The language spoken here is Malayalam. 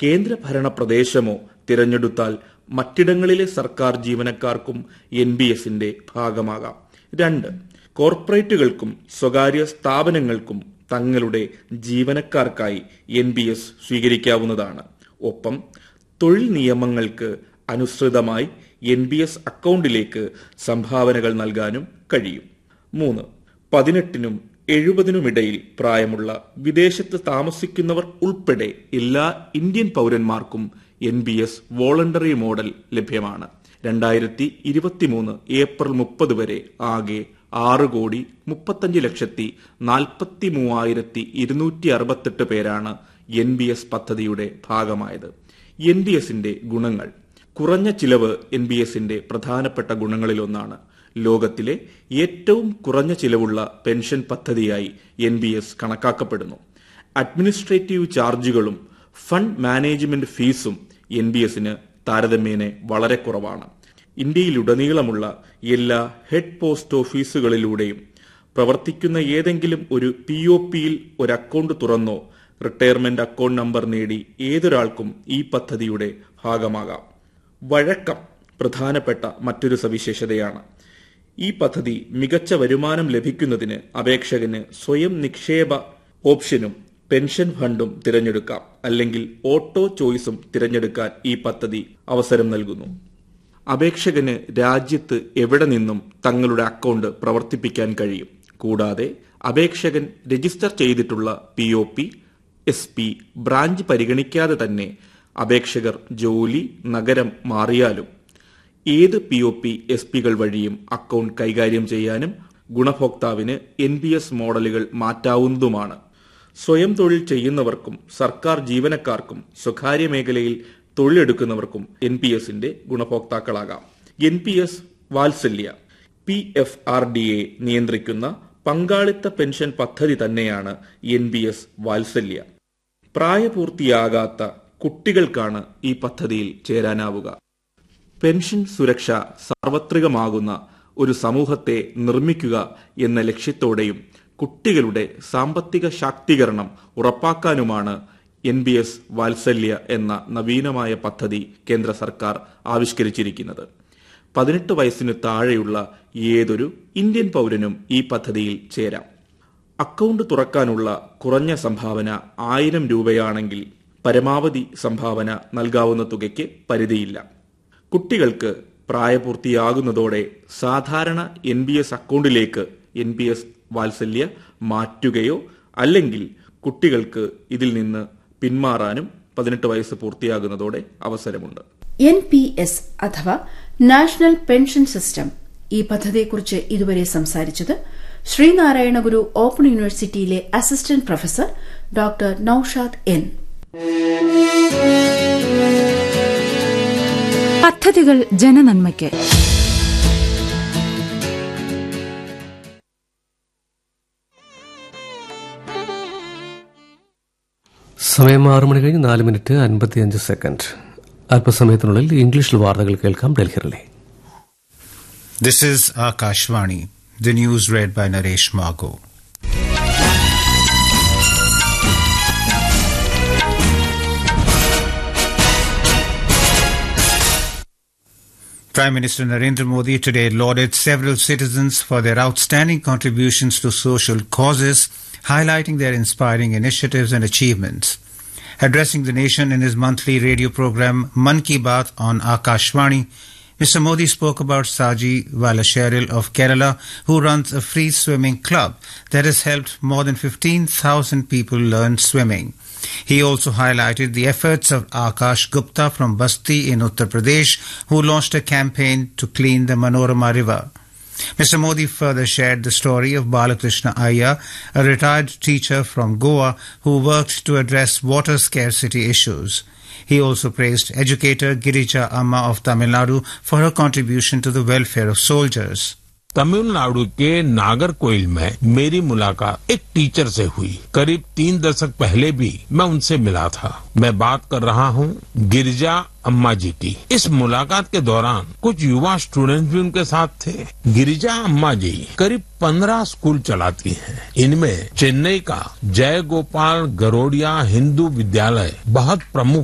കേന്ദ്രഭരണ പ്രദേശമോ തിരഞ്ഞെടുത്താൽ മറ്റിടങ്ങളിലെ സർക്കാർ ജീവനക്കാർക്കും എൻ ബി എസിന്റെ ഭാഗമാകാം രണ്ട് കോർപ്പറേറ്റുകൾക്കും സ്വകാര്യ സ്ഥാപനങ്ങൾക്കും തങ്ങളുടെ ജീവനക്കാർക്കായി എൻ ബി എസ് സ്വീകരിക്കാവുന്നതാണ് ഒപ്പം തൊഴിൽ നിയമങ്ങൾക്ക് അനുസൃതമായി എൻ ബി എസ് അക്കൗണ്ടിലേക്ക് സംഭാവനകൾ നൽകാനും കഴിയും മൂന്ന് പതിനെട്ടിനും എഴുപതിനുമിടയിൽ പ്രായമുള്ള വിദേശത്ത് താമസിക്കുന്നവർ ഉൾപ്പെടെ എല്ലാ ഇന്ത്യൻ പൗരന്മാർക്കും N B S voluntary model ലഭ്യമാണ് രണ്ടായിരത്തി ഇരുപത്തിമൂന്ന് ഏപ്രിൽ മുപ്പത് വരെ ആകെ ആറ് കോടി മുപ്പത്തഞ്ച് ലക്ഷത്തി നാൽപ്പത്തി മൂവായിരത്തി ഇരുന്നൂറ്റി അറുപത്തെട്ട് പേരാണ് എൻ ബി എസ് പദ്ധതിയുടെ ഭാഗമായത് എൻ ബി എസിന്റെ ഗുണങ്ങൾ കുറഞ്ഞ ചിലവ് എൻ ബി എസിന്റെ പ്രധാനപ്പെട്ട ഗുണങ്ങളിലൊന്നാണ് ലോകത്തിലെ ഏറ്റവും കുറഞ്ഞ ചിലവുള്ള പെൻഷൻ പദ്ധതിയായി എൻ ബി എസ് കണക്കാക്കപ്പെടുന്നു അഡ്മിനിസ്ട്രേറ്റീവ് ചാർജുകളും ഫണ്ട് മാനേജ്മെന്റ് ഫീസും എൻ ബി എസിന് താരതമ്യേന വളരെ കുറവാണ് ഇന്ത്യയിലുടനീളമുള്ള എല്ലാ ഹെഡ് പോസ്റ്റ് ഓഫീസുകളിലൂടെയും പ്രവർത്തിക്കുന്ന ഏതെങ്കിലും ഒരു പി ഒ പിയിൽ ഒരു അക്കൗണ്ട് തുറന്നോ റിട്ടയർമെന്റ് അക്കൗണ്ട് നമ്പർ നേടി ഏതൊരാൾക്കും ഈ പദ്ധതിയുടെ ഭാഗമാകാം വഴക്കം പ്രധാനപ്പെട്ട മറ്റൊരു സവിശേഷതയാണ് ഈ പദ്ധതി മികച്ച വരുമാനം ലഭിക്കുന്നതിന് അപേക്ഷകന് സ്വയം നിക്ഷേപ ഓപ്ഷനും പെൻഷൻ ഫണ്ടും തിരഞ്ഞെടുക്കാം അല്ലെങ്കിൽ ഓട്ടോ ചോയ്സും തിരഞ്ഞെടുക്കാൻ ഈ പദ്ധതി അവസരം നൽകുന്നു അപേക്ഷകന് രാജ്യത്ത് എവിടെ നിന്നും തങ്ങളുടെ അക്കൗണ്ട് പ്രവർത്തിപ്പിക്കാൻ കഴിയും കൂടാതെ അപേക്ഷകൻ രജിസ്റ്റർ ചെയ്തിട്ടുള്ള P O P S P branch പരിഗണിക്കാതെ തന്നെ അപേക്ഷകർ ജോലി നഗരം മാറിയാലും ഏത് പി ഒ പി എസ് പികൾ വഴിയും അക്കൗണ്ട് കൈകാര്യം ചെയ്യാനും ഗുണഭോക്താവിന് എൻ ബി എസ് മോഡലുകൾ മാറ്റാവുന്നതുമാണ് സ്വയം തൊഴിൽ ചെയ്യുന്നവർക്കും സർക്കാർ ജീവനക്കാർക്കും സ്വകാര്യ മേഖലയിൽ തൊഴിലെടുക്കുന്നവർക്കും എൻ പി എസിന്റെ ഗുണഭോക്താക്കളാകാം N P S Vatsalya P F R D A നിയന്ത്രിക്കുന്ന പങ്കാളിത്ത പെൻഷൻ പദ്ധതി തന്നെയാണ് എൻ ബി എസ് വാത്സല്യ പ്രായപൂർത്തിയാകാത്ത കുട്ടികൾക്കാണ് ഈ പദ്ധതിയിൽ ചേരാനാവുക പെൻഷൻ സുരക്ഷ സാർവത്രികമാകുന്ന ഒരു സമൂഹത്തെ നിർമ്മിക്കുക എന്ന ലക്ഷ്യത്തോടെയും കുട്ടികളുടെ സാമ്പത്തിക ശാക്തീകരണം ഉറപ്പാക്കാനുമാണ് എൻ ബി എസ് വാത്സല്യ എന്ന നവീനമായ പദ്ധതി കേന്ദ്ര സർക്കാർ ആവിഷ്കരിച്ചിരിക്കുന്നത് പതിനെട്ട് വയസ്സിന് താഴെയുള്ള ഏതൊരു ഇന്ത്യൻ പൗരനും ഈ പദ്ധതിയിൽ ചേരാം അക്കൗണ്ട് തുറക്കാനുള്ള കുറഞ്ഞ സംഭാവന ആയിരം രൂപയാണെങ്കിൽ പരമാവധി സംഭാവന നൽകാവുന്ന തുകയ്ക്ക് പരിധിയില്ല കുട്ടികൾക്ക് പ്രായപൂർത്തിയാകുന്നതോടെ സാധാരണ എൻ ബി എസ് അക്കൗണ്ടിലേക്ക് എൻ ബി എസ് വാത്സല്യ മാറ്റുകയോ അല്ലെങ്കിൽ കുട്ടികൾക്ക് ഇതിൽ നിന്ന് പിന്മാറാനും പതിനെട്ട് വയസ്സ് പൂർത്തിയാകുന്നതോടെ അവസരമുണ്ട് എൻ പി എസ് അഥവാ നാഷണൽ പെൻഷൻ സിസ്റ്റം ഈ പദ്ധതിയെക്കുറിച്ച് ഇതുവരെ സംസാരിച്ചത് ശ്രീനാരായണ ഗുരു ഓപ്പൺ യൂണിവേഴ്സിറ്റിയിലെ assistant professor doctor Noushad N പദ്ധതികൾ ജനനന്മയ്ക്ക് സമയം ആറു മണി കഴിഞ്ഞ് നാല് മിനിറ്റ് അൻപത്തിയഞ്ച് സെക്കൻഡ് അല്പസമയത്തിനുള്ളിൽ ഇംഗ്ലീഷിൽ വാർത്തകൾ കേൾക്കാം ഡൽഹിയിലെ This is Akashvani. The news read by Naresh Mago. Prime Minister Narendra Modi today lauded several citizens for their outstanding contributions to social causes, highlighting their inspiring initiatives and achievements. Addressing the nation in his monthly radio program Man Ki Baat on Akashvani, Mr. Modi spoke about Saji Valasheril of Kerala, who runs a free swimming club that has helped more than 15,000 people learn swimming. He also highlighted the efforts of Akash Gupta from Basti in Uttar Pradesh, who launched a campaign to clean the Manorama River. Mr. Modi further shared the story of Balakrishna Iyer, a retired teacher from Goa who worked to address water scarcity issues. He also praised educator Girija Amma of Tamil Nadu for her contribution to the welfare of soldiers. Tamil Nadu के नागरकोइल में मेरी मुलाकात एक टीचर से हुई करीब तीन दशक पहले भी मैं उनसे मिला था मैं बात कर रहा हूँ गिरिजा अम्मा जी की इस मुलाकात के दौरान कुछ युवा स्टूडेंट भी उनके साथ थे गिरिजा अम्मा जी करीब पंद्रह स्कूल चलाती हैं इनमें चेन्नई का जय गोपाल गरोडिया हिंदू विद्यालय बहुत प्रमुख